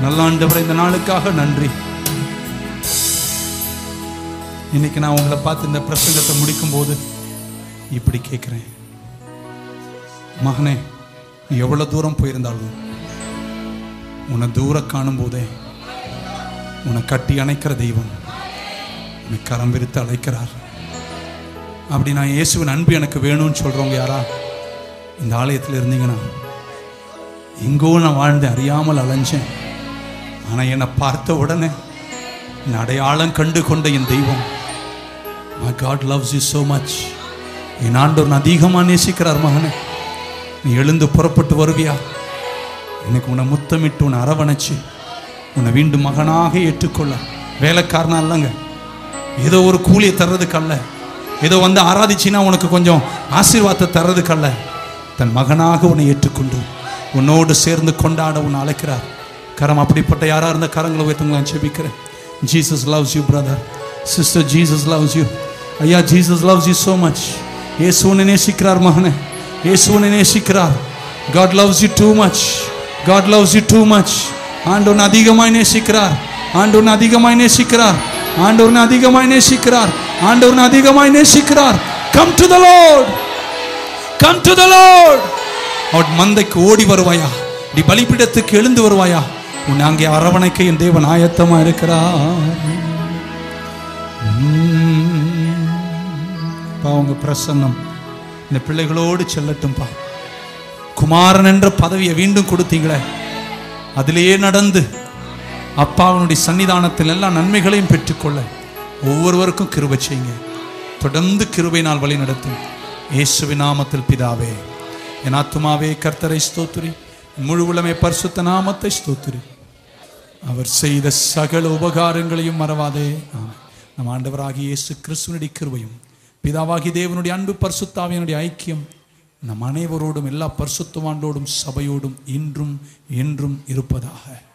நல்ல ஆண்டவரே இந்த நாளுக்காக நன்றி இன்னைக்கு நான் உங்களை பார்த்து இந்த பிரசங்கத்தை முடிக்கும் போது இப்படி கேட்கிறேன் மகனே நீ எவ்வளவு தூரம் போயிருந்தாலும் உன்னை தூர காணும் போதே உன்னை கட்டி அணைக்கிற தெய்வம் உன்னை கரம் விரித்து அழைக்கிறார் அப்படி நான் இயேசுவின் அன்பு எனக்கு வேணும்னு சொல்றவங்க யாரா இந்த ஆலயத்தில் இருந்தீங்கன்னா எங்கோ நான் வாழ்ந்தேன் அறியாமல் அலைஞ்சேன் ஆனா என்னை பார்த்த உடனே என் அடையாளம் கண்டு கொண்ட என் தெய்வம் my God loves you so much என் ஆண்டவர் அதிகமாக நேசிக்கிறார் மகனே நீ எழுந்து புறப்பட்டு வருவியா எனக்கு உன்னை முத்தமிட்டு உன்னை அரவணைச்சு உன்னை மீண்டும் மகனாக ஏற்றுக்கொள்ள வேலைக்காரனா இல்லைங்க ஏதோ ஒரு கூலியை தர்றதுக்கு அல்ல ஏதோ வந்து ஆராதிச்சின்னா உனக்கு கொஞ்சம் ஆசீர்வாதத்தை தர்றதுக்கு அல்ல தன் மகனாக உன்னை ஏற்றுக்கொண்டு உன்னோடு சேர்ந்து கொண்டாட உன்னை அழைக்கிறார் கரம் அப்படிப்பட்ட யாரா இருந்த கரங்களை உயர்த்துங்க நான் செபிக்கிறேன் Jesus loves you brother sister Jesus loves you ஐயா Jesus loves you so much இயேசு உன்னை நேசிக்கிறார் மகனே இயேசு உன்னை நேசிக்கிறார் God loves you too much God loves you too much ஆண்டவன் அதிகமாய் நேசிக்கிறார் ஆண்டவன் அதிகமாய் நேசிக்கிறார் ஆண்டவன் அதிகமாய் நேசிக்கிறார் ஆண்டவன் அதிகமாய் நேசிக்கிறார் come to the lord come to the lord அவன் மந்தைக்கு ஓடி வருவாயா நீ பலிபீடத்துக்கு எழுந்து வருவாயா உன்னை அங்கே அரவணைக்க என் தேவன் ஆயத்தமா இருக்கிறார் உம். பா உங்க பிரசன்னம் இந்த பிள்ளைகளோடு செல்லட்டும்பா குமாரன் என்ற பதவியை மீண்டும் கொடுத்தீங்களே அதிலேயே நடந்து அப்பாவனுடைய சன்னிதானத்தில் எல்லா நன்மைகளையும் பெற்றுக்கொள்ள ஒவ்வொருவருக்கும் கிருபை செய்யுங்க தொடர்ந்து கிருபையினால் வழி நடத்தும் இயேசுவின் நாமத்தில் பிதாவே என் ஆத்துமாவே கர்த்தரை ஸ்தோத்திரி என் முழு உளமே பரிசுத்த நாமத்தை ஸ்தோத்திரி அவர் செய்த சகல உபகாரங்களையும் மறவாதே ஆமென். நம் ஆண்டவராகிய இயேசு கிறிஸ்துவனுடைய கிருபையும் பிதாவாகி தேவனுடைய அன்பு பரிசுத்தாவியனுடைய ஐக்கியம் நம் அனைவரோடும் எல்லா பரிசுத்தவாண்டோடும் சபையோடும் இன்றும் என்றும் இருப்பதாக